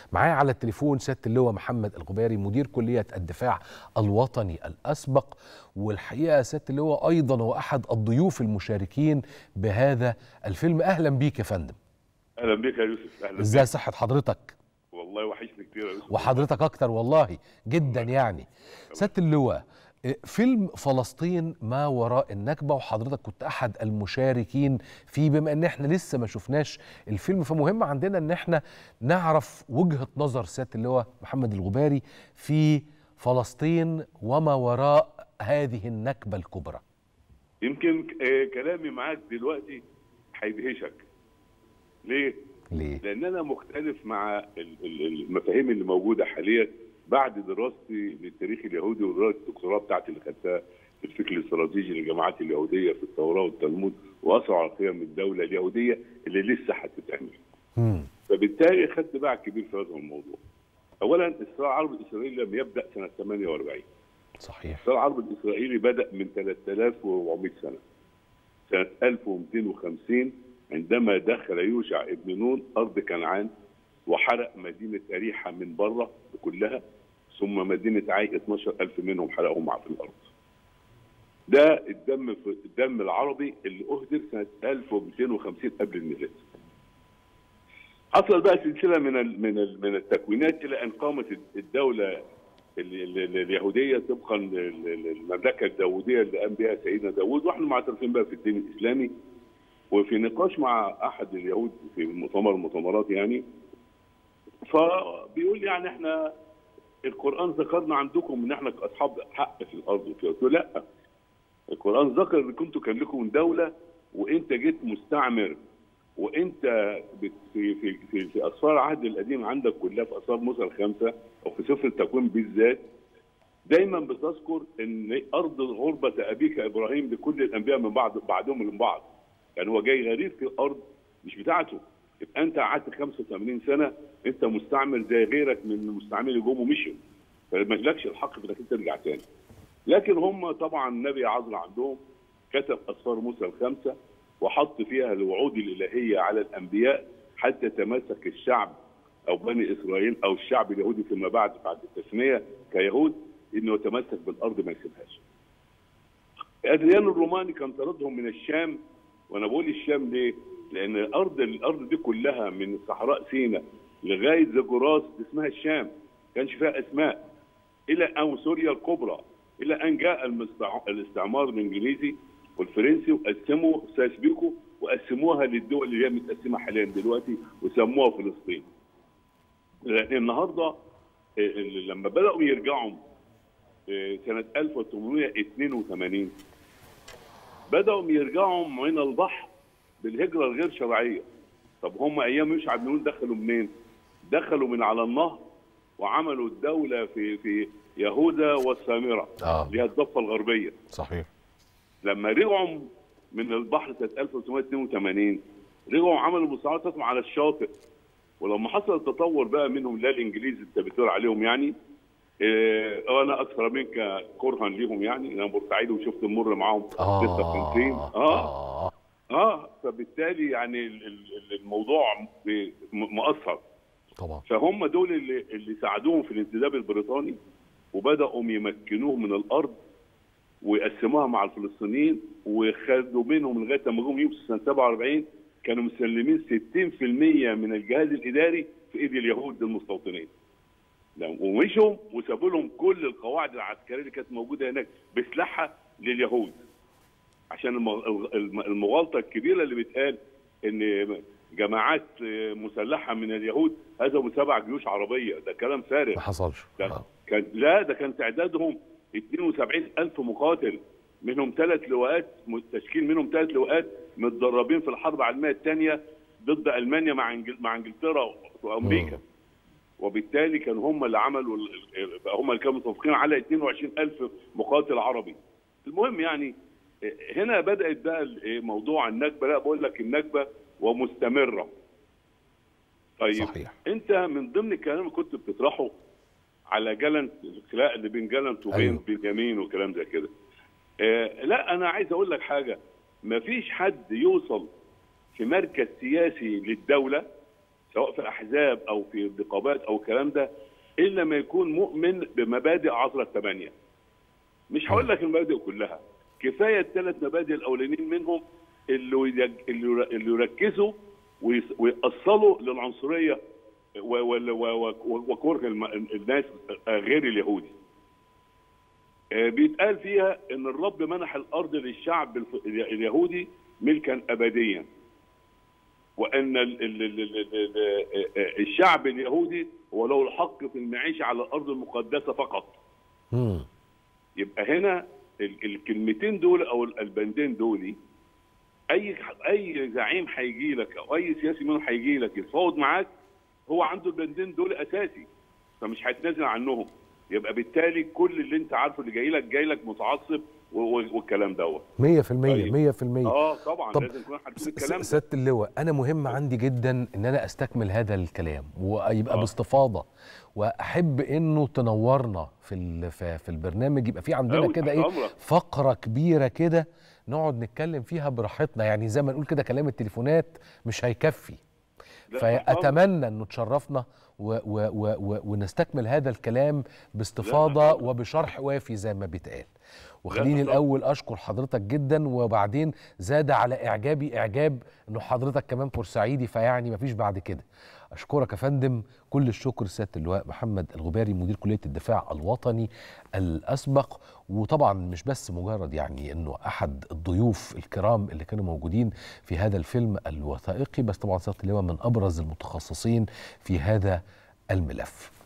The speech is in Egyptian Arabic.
معايا على التليفون سياده اللواء محمد الغباري مدير كليه الدفاع الوطني الاسبق والحقيقه سياده اللواء ايضا هو احد الضيوف المشاركين بهذا الفيلم اهلا بيك يا فندم اهلا بك يا يوسف اهلا ازاي بك صحه حضرتك والله وحشني كتير يا يوسف وحضرتك اكتر والله جدا يعني سياده اللواء فيلم فلسطين ما وراء النكبه وحضرتك كنت احد المشاركين فيه بما ان احنا لسه ما شفناش الفيلم فمهم عندنا ان احنا نعرف وجهه نظر سياده اللواء محمد الغباري في فلسطين وما وراء هذه النكبه الكبرى يمكن آه، كلامي معاك دلوقتي هيدهشك ليه؟ ليه لان انا مختلف مع ال- ال- المفاهيم اللي موجوده حاليا بعد دراستي للتاريخ اليهودي ودراسه الدكتوراه بتاعتي اللي خدتها في الفكر الاستراتيجي للجماعات اليهوديه في التوراه والتلمود واثر على قيم الدوله اليهوديه اللي لسه هتتعمل. مم. فبالتالي خدت باع كبير في هذا الموضوع. اولا الصراع العربي الاسرائيلي لم يبدا سنه 48 صحيح الصراع العربي الاسرائيلي بدا من 3400 سنه. سنه 1250 عندما دخل يوشع ابن نون ارض كنعان وحرق مدينه اريحه من بره كلها ثم مدينه عاي 12000 منهم حرقهم في الارض. ده الدم في الدم العربي اللي اهدر سنه 1250 قبل الميلاد. حصل بقى سلسله من ال من ال من التكوينات الى ان قامت الدوله ال- ال- ال- اليهوديه طبقا لل- لل- للمملكه الداووديه اللي قام بها سيدنا داوود واحنا معترفين بقى في الدين الاسلامي وفي نقاش مع احد اليهود في مؤتمر من المؤتمرات يعني فبيقول يعني احنا القران ذكرنا عندكم ان احنا اصحاب حق في الارض وكده قلت له لا القران ذكر ان كنتوا كان لكم دوله وانت جيت مستعمر وانت بت- في في في, في اسفار العهد القديم عندك كلها في اسفار موسى الخمسه او في سفر التكوين بالذات دايما بتذكر ان ارض غربه ابيك ابراهيم لكل الانبياء من بعض بعضهم من بعض يعني هو جاي غريب في الارض مش بتاعته يبقى انت قعدت 85 سنه انت مستعمر زي غيرك من المستعمرين اللي جم ومشوا فما لكش الحق في انك انت ترجع تاني لكن هم طبعا النبي عذر عندهم كتب اسفار موسى الخمسه وحط فيها الوعود الالهيه على الانبياء حتى تمسك الشعب او بني اسرائيل او الشعب اليهودي فيما بعد بعد التسميه كيهود انه يتمسك بالارض ما يسيبهاش. ادريان الروماني كان طردهم من الشام وانا بقول الشام ليه؟ لان الارض الارض دي كلها من صحراء سيناء لغايه زجراس اسمها الشام ما كانش فيها اسماء الى او سوريا الكبرى الى ان جاء المستع- الاستعمار الانجليزي والفرنسي وقسموا ساسبيكو وقسموها للدول اللي هي متقسمه حاليا دلوقتي وسموها فلسطين. لان النهارده آه، اللي لما بداوا يرجعوا آه، سنه 1882 بداوا يرجعوا من البحر بالهجره الغير شرعيه. طب هم ايام يوشع بن نون دخلوا منين؟ دخلوا من على النهر وعملوا الدوله في في يهوذا والسامره اه اللي هي الضفه الغربيه. صحيح لما رجعوا من البحر سنه 1882 رجعوا عملوا مستعمراتهم على الشاطئ ولما حصل التطور بقى منهم لا الانجليز انت بتقول عليهم يعني إيه انا اكثر منك كرها ليهم يعني انا بورسعيد وشفت المر معاهم اه 56 اه اه اه فبالتالي يعني ال- ال- الموضوع م- مؤثر طبعا فهم دول اللي, اللي ساعدوهم في الانتداب البريطاني وبداوا يمكنوهم من الارض ويقسموها مع الفلسطينيين وخدوا منهم لغايه لما جم يوسف سنه 47 كانوا مسلمين 60% من الجهاز الاداري في ايد اليهود المستوطنين. لو- ومشوا وسابوا لهم كل القواعد العسكريه اللي كانت موجوده هناك بسلاحها لليهود. عشان الم- الم- المغالطه الكبيره اللي بتقال ان جماعات مسلحه من اليهود هزموا سبع جيوش عربيه ده كلام فارغ ما حصلش ده آه. كان لا ده كان تعدادهم 72 ألف مقاتل منهم ثلاث لواءات تشكيل منهم ثلاث لواءات متدربين في الحرب العالميه الثانيه ضد المانيا مع إنجل مع انجلترا وامريكا مم. وبالتالي كانوا هم اللي عملوا ال- ال- هم اللي كانوا متفقين على 22 ألف مقاتل عربي المهم يعني هنا بدات بقى ال- موضوع النكبه لا بقول لك النكبه ومستمره طيب صحيح انت من ضمن الكلام اللي كنت بتطرحه على جلنت الخلاق اللي بين جلنت وبين أيوه. بنيامين وكلام زي كده آه لا انا عايز اقول لك حاجه مفيش حد يوصل في مركز سياسي للدوله سواء في احزاب او في نقابات او الكلام ده الا ما يكون مؤمن بمبادئ عصر الثمانيه مش هقول لك المبادئ كلها كفايه الثلاث مبادئ الاولانيين منهم اللي يج- اللي ير- اللي يركزوا ويس- ويأصلوا للعنصريه و- و- و- و- وكره الم- الناس غير اليهودي. آه، بيتقال فيها ان الرب منح الارض للشعب الف- اليهودي ملكا ابديا. وان ال- ال- ال- ال- ال- ال- الشعب اليهودي هو له الحق في المعيشه على الارض المقدسه فقط. مم. يبقى هنا ال- الكلمتين دول او البندين دول اي اي زعيم هيجي لك او اي سياسي منهم هيجي لك يتفاوض معاك هو عنده البندين دول اساسي فمش هيتنازل عنهم يبقى بالتالي كل اللي انت عارفه اللي جاي لك جاي لك متعصب و- و- والكلام دوت 100% طيب. 100% اه طبعا طب لازم يكون عارفين س- الكلام ده سياده اللواء انا مهم عندي جدا ان انا استكمل هذا الكلام ويبقى آه. باستفاضه واحب انه تنورنا في ال- في في البرنامج يبقى في عندنا أوي، كده تحت ايه أمرك. فقره كبيره كده نقعد نتكلم فيها براحتنا يعني زي ما نقول كده كلام التليفونات مش هيكفي لا، تحت أمرك. فاتمنى انه تشرفنا و و و و ونستكمل هذا الكلام باستفاضه لا، لا. وبشرح وافي زي ما بيتقال وخليني لا، لا. الاول اشكر حضرتك جدا وبعدين زاد على اعجابي اعجاب انه حضرتك كمان بورسعيدي فيعني مفيش بعد كده اشكرك يا فندم كل الشكر سياده اللواء محمد الغباري مدير كليه الدفاع الوطني الاسبق وطبعا مش بس مجرد يعني انه احد الضيوف الكرام اللي كانوا موجودين في هذا الفيلم الوثائقي بس طبعا سياده اللواء من ابرز المتخصصين في هذا الملف